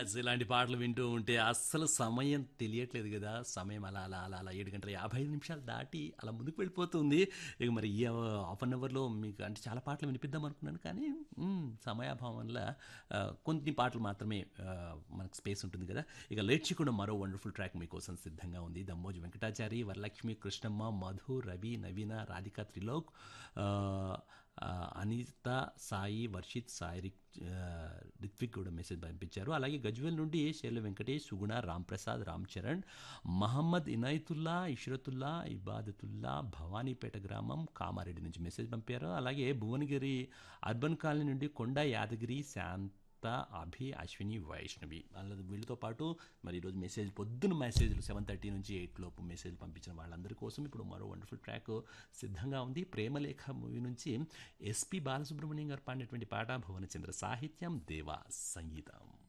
yes ఇలాంటి పాటలు వింటూ ఉంటే అస్సలు సమయం తెలియట్లేదు కదా సమయం అలా అలా అలా అలా ఏడు గంటల యాభై ఐదు నిమిషాలు దాటి అలా ముందుకు వెళ్ళిపోతుంది ఇక మరి ఈ హాఫ్ అన్ అవర్లో మీకు అంటే చాలా పాటలు వినిపిద్దాం అనుకున్నాను కానీ మ్, సమయాభావం వల్ల ఆ, కొన్ని పాటలు మాత్రమే ఆ, మనకు స్పేస్ ఉంటుంది కదా ఇక లేచికుండా మరో వండర్ఫుల్ ట్రాక్ మీకోసం సిద్ధంగా ఉంది దమ్మోజు వెంకటాచారి వరలక్ష్మి కృష్ణమ్మ మధు రవి నవీన రాధిక త్రిలోక్ ఆ, ఆ, అనిత సాయి వర్షిత్ సాయి రిక్- ఆ, రిత్విక్ కూడా మెసేజ్ పంపించారు అలాగే గజ్వెల్ నుండి శైల వెంకటేష్ సుగుణ రామ్ ప్రసాద్ రామ్ చరణ్ మహమ్మద్ ఇనాయతుల్లా ఇష్రతుల్లా ఇబాదతుల్లా భవానీపేట గ్రామం కామారెడ్డి నుంచి మెసేజ్ పంపారు అలాగే భువనగిరి అర్బన్ కాలనీ నుండి కొండ యాదగిరి శాంత అభి అశ్విని వైష్ణవి వాళ్ళ వీళ్ళతో పాటు మరి ఈరోజు మెసేజ్ పొద్దున మెసేజ్లు సెవెన్ థర్టీ నుంచి ఎయిట్ లోపు మెసేజ్ పంపించిన వాళ్ళందరి కోసం ఇప్పుడు మరో వండర్ఫుల్ ట్రాక్ సిద్ధంగా ఉంది ప్రేమలేఖ మూవీ నుంచి ఎస్పి బాలసుబ్రహ్మణ్యం గారు పాడినటువంటి పాట భువనచంద్ర సాహిత్యం దేవా సంగీతం